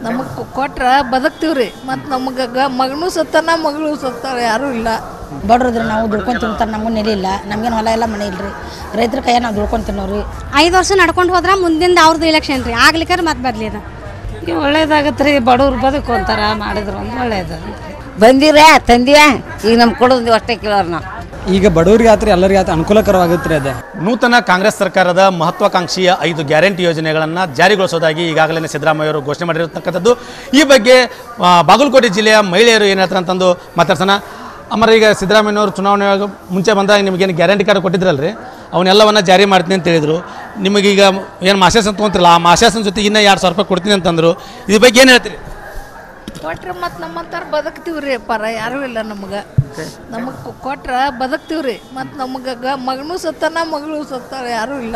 ನಮಗೆ ಕೊಟ್ರೆ ಬದುಕ್ತೀವ್ರಿ ಮತ್ತು ನಮಗೆ ಗ ಮಗನೂ ಸತ್ತಾನ ಮಗಳು ಸತ್ತಾಳ ಯಾರೂ ಇಲ್ಲ ಬಡ್ರದ್ರಿ ನಾವು ದುಡ್ಕೊಂಡು ತಿಂತಾರೆ ನಮಗೂ ನೆಲೆ ಇಲ್ಲ ನಮಗೇನು ಹೊಲ ಎಲ್ಲ ಮನೆ ಇಲ್ರಿ ರೈತರ ಕೈಯ ನಾವು ದುಡ್ಕೊಂಡು ತಿನ್ನೋರಿ ಐದು ವರ್ಷ ನಡ್ಕೊಂಡು ಹೋದ್ರೆ ಮುಂದಿಂದ ಅವ್ರದ್ದು ಇಲೆಕ್ಷನ್ ರೀ ಆಗ್ಲಿಕ್ಕಾರ ಮತ್ತೆ ಬದ್ಲಿ ಅದ ಈಗ ಒಳ್ಳೇದಾಗತ್ತೆ ರೀ ಬಡವ್ರು ಬದುಕೊಂತಾರ ಮಾಡಿದ್ರು ಒಂದು ಒಳ್ಳೇದು ಬಂದಿರ ತಂದಿವ ಈಗ ನಮ್ಗೆ ಕೊಡೋದು ಅಷ್ಟೇ ಕೇಳೋರು ನಾವು ಈಗ ಬಡವ್ರಿಗೆ ಆತ್ರಿ ಎಲ್ಲರಿಗೆ ಆತ ಅನುಕೂಲಕರವಾಗುತ್ತೆ ರೀ ಅದೇ ನೂತನ ಕಾಂಗ್ರೆಸ್ ಸರ್ಕಾರದ ಮಹತ್ವಾಕಾಂಕ್ಷಿಯ ಐದು ಗ್ಯಾರಂಟಿ ಯೋಜನೆಗಳನ್ನು ಜಾರಿಗೊಳಿಸೋದಾಗಿ ಈಗಾಗಲೇ ಸಿದ್ದರಾಮಯ್ಯ ಅವರು ಘೋಷಣೆ ಮಾಡಿರತಕ್ಕಂಥದ್ದು ಈ ಬಗ್ಗೆ ಆ, ಬಾಗಲಕೋಟೆ ಜಿಲ್ಲೆಯ ಮಹಿಳೆಯರು ಏನು ಹೇಳ್ತಾರೆ ಅಂತಂದು ಮಾತಾಡ್ಸೋಣ ಅಮರ ಈಗ ಸಿದ್ದರಾಮಯ್ಯನವರು ಚುನಾವಣೆ ಮುಂಚೆ ಬಂದಾಗ ನಿಮಗೇನು ಗ್ಯಾರಂಟಿ ಕಾರ್ಡ್ ಕೊಟ್ಟಿದ್ರಲ್ರಿ ಅವನ್ನೆಲ್ಲವನ್ನ ಜಾರಿ ಮಾಡ್ತೀನಿ ಅಂತ ಹೇಳಿದರು ನಿಮಗೀಗ ಏನು ಮಾಶಾಸನ ತೊಗೊಂತಿರಲ್ಲ ಆ ಮಾಶಾಸನ ಜೊತೆ ಇನ್ನೂ ಎರಡು ಸಾವಿರ ರೂಪಾಯಿ ಕೊಡ್ತೀನಿ ಅಂತಂದರು ಇದ್ರ ಬಗ್ಗೆ ಏನು ಹೇಳ್ತೀರಿ ಕೊಟ್ರೆ ಮತ್ತು ನಮ್ಮಂತಾರ ಬದುಕ್ತೀವ್ರಿ ಪರ ಯಾರೂ ಇಲ್ಲ ನಮಗೆ ನಮಗೆ ಕೊಟ್ರೆ ಬದುಕ್ತೀವ್ರಿ ಮತ್ತು ನಮಗೆ ಗ ಮಗನೂ ಸತ್ತಾನ ಮಗಳು ಸತ್ತಾಳ ಯಾರೂ ಇಲ್ಲ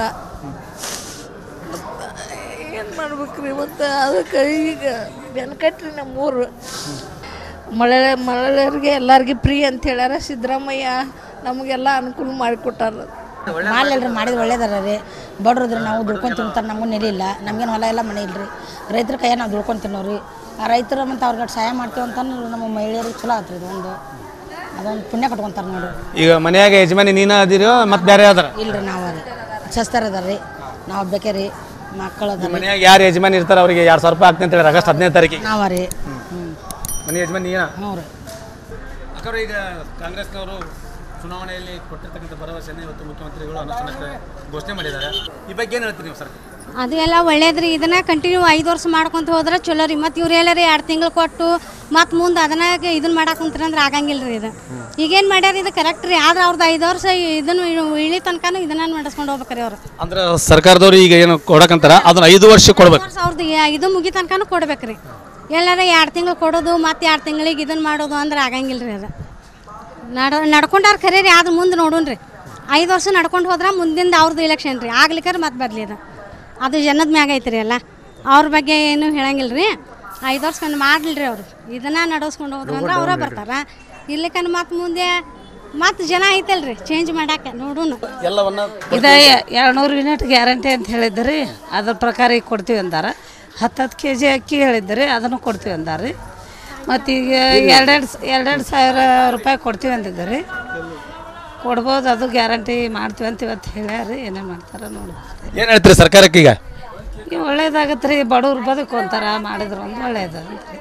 ಏನು ಮಾಡ್ಬೇಕ್ರಿ ಮತ್ತು ಅದಕ್ಕೆ ಈಗ ಬೆನ್ಕಟ್ರಿ ನಮ್ಮೂರು ಮಳೆ ಮಳೆಯವ್ರಿಗೆ ಎಲ್ಲರಿಗೆ ಫ್ರೀ ಅಂತ ಹೇಳ್ಯಾರ ಸಿದ್ದರಾಮಯ್ಯ ನಮಗೆಲ್ಲ ಅನುಕೂಲ ಮಾಡಿಕೊಟ್ಟಾರ ಮಾಡಲಿಲ್ರಿ ಮಾಡಿದ್ರೆ ಒಳ್ಳೇದಾರ ರೀ ಬಡ್ರದ್ರಿ ನಾವು ದುಡ್ಕೊಂಡು ತಿಂತಾರೆ ನಮಗೂ ನೆಲೆ ಇಲ್ಲ ನಮಗೇನು ಹೊಲ ಎಲ್ಲ ಮನೆ ಇಲ್ರಿ ರೈತರ ಕೈಯ ನಾವು ದುಡ್ಕೊಂಡು ತಿನ್ನೋರಿ ಆ ರೈತರು ಮತ್ತು ಅವ್ರಿಗೆ ಸಹಾಯ ಮಾಡ್ತೀವಿ ಅಂತಂದ್ರೆ ನಮ್ಮ ಮಹಿಳೆಯರಿಗೆ ಚಲೋ ಆತ್ರಿ ಇದು ಒಂದು ಅದೊಂದು ಪುಣ್ಯ ಕಟ್ಕೊಂತಾರೆ ನೋಡಿ ಈಗ ಮನೆಯಾಗ ಯಜಮಾನಿ ನೀನು ಅದಿರೋ ಮತ್ತು ಬೇರೆ ಯಾವ್ದಾರ ಇಲ್ರಿ ನಾವು ರೀ ಶಸ್ತರ ಅದಾರ ರೀ ನಾವು ಒಬ್ಬಕ್ಕೆ ರೀ ಮಕ್ಕಳು ಅದಾರ ರೀ ಮನೆಯಾಗ ಯಾರು ಯಜಮಾನಿ ಇರ್ತಾರೆ ಅವರಿಗೆ ಎರಡು ಸಾವಿರ ರೂಪಾಯಿ ಆಗ್ತೀನಿ ಅಂತ ಹೇಳಿ ಆಗಸ್ಟ್ ಹದಿನೈದು ತಾರೀಕಿಗೆ ನಾವ ರೀ ಹ್ಞೂ ಮನೆ ಯಜಮಾನಿ ನೀನ ಹ್ಞೂ ರೀ ಅಕ್ಕರು ಈಗ ಕಾಂಗ್ರೆಸ್ನವರು ಚುನಾವಣೆಯಲ್ಲಿ ಕೊಟ್ಟಿರ್ತಕ್ಕಂಥ ಭರವಸೆಯನ್ನು ಇವತ್ತು ಮುಖ್ಯಮಂತ್ರಿಗಳು ಅನುಷ್ಠಾನಕ್ಕೆ ಘೋಷಣೆ ಮಾಡಿದ್ದಾರೆ ಈ ಬಗ್ಗೆ ಏನು ಹೇಳ್ತೀರಿ ನೀವು ಸರ್ ಅದು ಎಲ್ಲ ಒಳ್ಳೇದ್ರಿ ಇದನ್ನ ಕಂಟಿನ್ಯೂ ಐದು ವರ್ಷ ಮಾಡ್ಕೊಂತ ಹೋದ್ರೆ ಚಲೋ ರೀ ಮತ್ತು ಇವ್ರು ಹೇಳರಿ ಎರಡು ತಿಂಗಳು ಕೊಟ್ಟು ಮತ್ತು ಮುಂದೆ ಅದನ್ನ ಇದನ್ನ ಮಾಡಕ್ಕೆ ಕುಂತ್ರಿ ಅಂದ್ರೆ ಆಗಂಗಿಲ್ಲ ರೀ ಇದು ಈಗೇನು ಮಾಡ್ಯಾರ ಇದು ಕರೆಕ್ಟ್ ರೀ ಆದ್ರೆ ಅವ್ರದ್ದು ಐದು ವರ್ಷ ಇದನ್ನು ಇಳಿ ತನಕನೂ ಇದನ್ನ ನಡೆಸ್ಕೊಂಡು ಹೋಗ್ಬೇಕ್ರಿ ಅವ್ರು ಅಂದ್ರೆ ಸರ್ಕಾರದವರು ಈಗ ಏನು ಕೊಡಕಂತಾರ ಅದನ್ನ ಐದು ವರ್ಷ ಕೊಡ್ಬೇಕು ವರ್ಷ ಅವ್ರದ್ದು ಇದು ಮುಗಿ ತನಕನೂ ಕೊಡ್ಬೇಕ್ರಿ ಎಲ್ಲಾರ ಎರಡು ತಿಂಗಳು ಕೊಡೋದು ಮತ್ತು ಎರಡು ತಿಂಗಳಿಗೆ ಇದನ್ನ ಮಾಡೋದು ಅಂದ್ರೆ ಆಗಂಗಿಲ್ಲ ರೀ ಅದು ನಡ ನಡ್ಕೊಂಡಾರ ಖರೆ ರೀ ಆದ್ರೆ ಮುಂದೆ ನೋಡೋಣ ರೀ ಐದು ವರ್ಷ ನಡ್ಕೊಂಡು ಹೋದ್ರೆ ಮುಂದಿಂದ ಅವ್ರದ್ದು ಇಲೆಕ್ಷನ್ ರೀ ಆಗ್ಲಿಕ್ಕಾರ ಮತ್ತೆ ಬರಲಿ ಅದು ಅದು ಜನದ ಮ್ಯಾಗ ಐತ್ರಿ ಎಲ್ಲ ಅವ್ರ ಬಗ್ಗೆ ಏನು ಹೇಳಂಗಿಲ್ಲ ರೀ ಐದು ವರ್ಷ ಕಣ್ಣು ಮಾಡಲಿಲ್ಲ ರೀ ಅವರು ಇದನ್ನ ನಡೆಸ್ಕೊಂಡು ಹೋದ್ರು ಅಂದ್ರೆ ಅವರೇ ಬರ್ತಾರ ಇಲ್ಲಿಕನ್ ಮತ್ತೆ ಮುಂದೆ ಮತ್ತೆ ಜನ ಐತಲ್ರಿ ಚೇಂಜ್ ಮಾಡಕ್ಕೆ ನೋಡೋಣ ಎಲ್ಲವನ್ನ ಇದು ಎರಡುನೂರು ಯೂನಿಟ್ ಗ್ಯಾರಂಟಿ ಅಂತ ಹೇಳಿದ್ರಿ ಅದ್ರ ಪ್ರಕಾರ ಈಗ ಕೊಡ್ತೀವಿ ಅಂದಾರ ಹತ್ತು ಹತ್ತು ಕೆ ಜಿ ಅಕ್ಕಿ ಹೇಳಿದ್ರಿ ಅದನ್ನು ಕೊಡ್ತೀವಿ ಅಂದಾರ ಮತ್ತು ಈಗ ಎರಡೆರಡು ಎರಡೆರಡು ಸಾವಿರ ರೂಪಾಯಿ ಕೊಡ್ತೀವಿ ಅಂತಿದ್ದಾರೆ ಕೊಡ್ಬೋದು ಅದು ಗ್ಯಾರಂಟಿ ಮಾಡ್ತೀವಿ ಅಂತ ಇವತ್ತು ಹೇಳ್ಯಾರಿ ಏನೇನು ಮಾಡ್ತಾರ ನೋಡ್ಬೋದು ಏನು ಹೇಳ್ತೀರಿ ಸರ್ಕಾರಕ್ಕೆ ಈಗ ಈಗ ಒಳ್ಳೇದಾಗತ್ತೆ ರೀ ಬಡವ್ರು ಬದುಕೊಂತಾರ ಮಾಡಿದ್ರು ಒಂದು ಒಳ್ಳೇದು ರೀ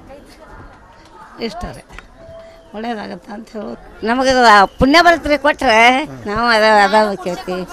ಇಷ್ಟ ರೀ ಒಳ್ಳೇದಾಗತ್ತೆ ಅಂತ ಹೇಳೋದು ನಮಗೆ ಪುಣ್ಯ ಬರುತ್ತೆ ಕೊಟ್ರೆ ನಾವು ಅದ ಅದ ಕೇಳ್ತೀವಿ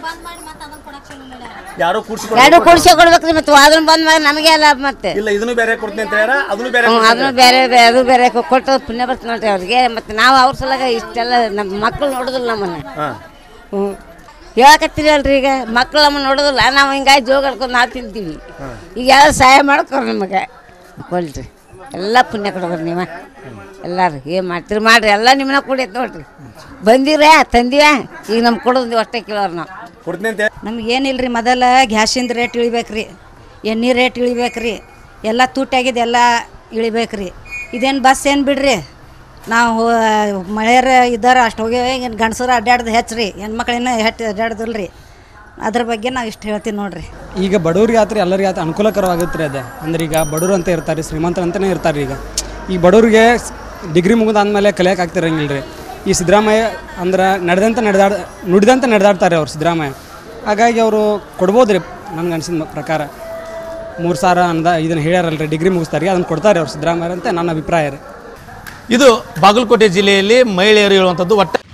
ಯಾರು ಕೂಡ್ಸಿ ಎರಡು ಕುಡಿಸಿ ಕೊಡ್ಬೇಕ್ರಿ ಮತ್ತೆ ಅದನ್ನ ಬಂದ ಮೇಲೆ ನಮಗೆ ಅಲ್ಲ ಮತ್ತೆ ಇಲ್ಲ ಇದನ್ನು ಬೇರೆ ಕೊಡ್ತೀನಿ ಅಂತ ಹೇಳ್ಯಾರ ಅದನ್ನು ಬೇರೆ ಹ್ಞೂ ಅದನ್ನು ಬೇರೆ ಬೇ- ಅದು ಬೇರೆ ಕೊ- ಕೊಟ್ಟು ಪುಣ್ಯ ಬರ್ತದೆ ನೋಡ್ರಿ ಅವ್ರಿಗೆ ಮತ್ತು ನಾವು ಅವ್ರ ಸಲಗ ಇಷ್ಟೆಲ್ಲ ನಮ್ಮ ಮಕ್ಕಳು ನೋಡೋದಿಲ್ಲ ನಮ್ಮನ್ನು ಹ್ಞೂ ಹೇಳಕತ್ತೀರಿ ಅಲ್ರಿ ಈಗ ಮಕ್ಕಳು ನಮ್ಮನ್ನು ನೋಡೋದಿಲ್ಲ ನಾವು ಹಿಂಗಾಗಿ ಜೋಗ ಹಿಡ್ಕೊಂಡು ನಾವು ತಿಂತೀವಿ ಈಗ ಎಲ್ಲ ಸಹಾಯ ಮಾಡ್ಕೊರಿ ನಮಗೆ ಕೊಡ್ರಿ ಎಲ್ಲ ಪುಣ್ಯ ಕೊಡೋದ್ರಿ ನೀವು ಎಲ್ಲರೂ ಏನು ಮಾಡ್ತೀರಿ ಮಾಡ್ರಿ ಎಲ್ಲ ನಿಮ್ಮನ್ನ ಕುಡಿಯತ್ ನೋಡ್ರಿ ಬಂದಿರ ತಂದಿವ ಈಗ ನಮ್ಗೆ ಕೊಡೋದು ಅಷ್ಟೇ ಕೇಳೋರು ನಾವು ಕೊಡ್ತೀನಿ ಅಂತ ನಮ್ಗೆ ಏನಿಲ್ಲ ರೀ ಮೊದಲ ಗ್ಯಾಸಿಂದ ರೇಟ್ ಇಳಿಬೇಕು ರೀ ಎಣ್ಣೆ ರೇಟ್ ಇಳಿಬೇಕು ರೀ ಎಲ್ಲ ತುಟ್ಟಾಗಿದ್ದು ಎಲ್ಲ ಇಳಿಬೇಕು ರೀ ಇದೇನು ಬಸ್ ಏನು ಬಿಡ್ರಿ ನಾವು ಮಳೆಯರ ಇದ್ದಾರ ಅಷ್ಟು ಹೋಗಿ ಗಂಡಸರು ಅಡ್ಡಾಡ್ದು ಹೆಚ್ಚು ಹೆಣ್ಮಕ್ಳಿನ್ನ ಹೆಚ್ಚು ಅಡ್ಡಾಡ್ದಿಲ್ಲ ರೀ ಅದ್ರ ಬಗ್ಗೆ ನಾವು ಇಷ್ಟು ಹೇಳ್ತೀವಿ ನೋಡ್ರಿ ಈಗ ಬಡವ್ರಿಗೆ ಆತ್ರಿ ಎಲ್ಲರಿಗೆ ಆತ ಅನುಕೂಲಕರವಾಗುತ್ತೆ ರೀ ಅದೇ ಅಂದ್ರೆ ಈಗ ಬಡವರು ಅಂತ ಇರ್ತಾರೆ ಶ್ರೀಮಂತರು ಅಂತಲೇ ಇರ್ತಾರೆ ಈಗ ಈ ಬಡವ್ರಿಗೆ ಡಿಗ್ರಿ ಮುಗಿದಾದ್ಮೇಲೆ ಕಲಿಯಕ್ಕೆ ಆಗ್ತಿರಂಗಿಲ್ಲ ರೀ ಈ ಸಿದ್ದರಾಮಯ್ಯ ಅಂದ್ರೆ ನಡೆದಂತ ನಡೆದಾಡ ನುಡಿದಂತೆ ನಡೆದಾಡ್ತಾರೆ ಅವ್ರು ಸಿದ್ದರಾಮಯ್ಯ ಹಾಗಾಗಿ ಅವರು ಕೊಡ್ಬೋದು ರೀ ನನಗೆ ಅನ್ಸಿದ ಪ್ರಕಾರ ಮೂರು ಸಾವಿರ ಅಂದ ಇದನ್ನು ಹೇಳ್ಯಾರಲ್ರಿ ಡಿಗ್ರಿ ಮುಗಿಸ್ತಾರೆ ಅದನ್ನು ಕೊಡ್ತಾರೆ ಅವ್ರು ಸಿದ್ದರಾಮಯ್ಯ ಅಂತ ನನ್ನ ಅಭಿಪ್ರಾಯ ರೀ ಇದು ಬಾಗಲಕೋಟೆ ಜಿಲ್ಲೆಯಲ್ಲಿ ಮಹಿಳೆಯರು ಹೇಳುವಂಥದ್ದು ಒಟ್ಟ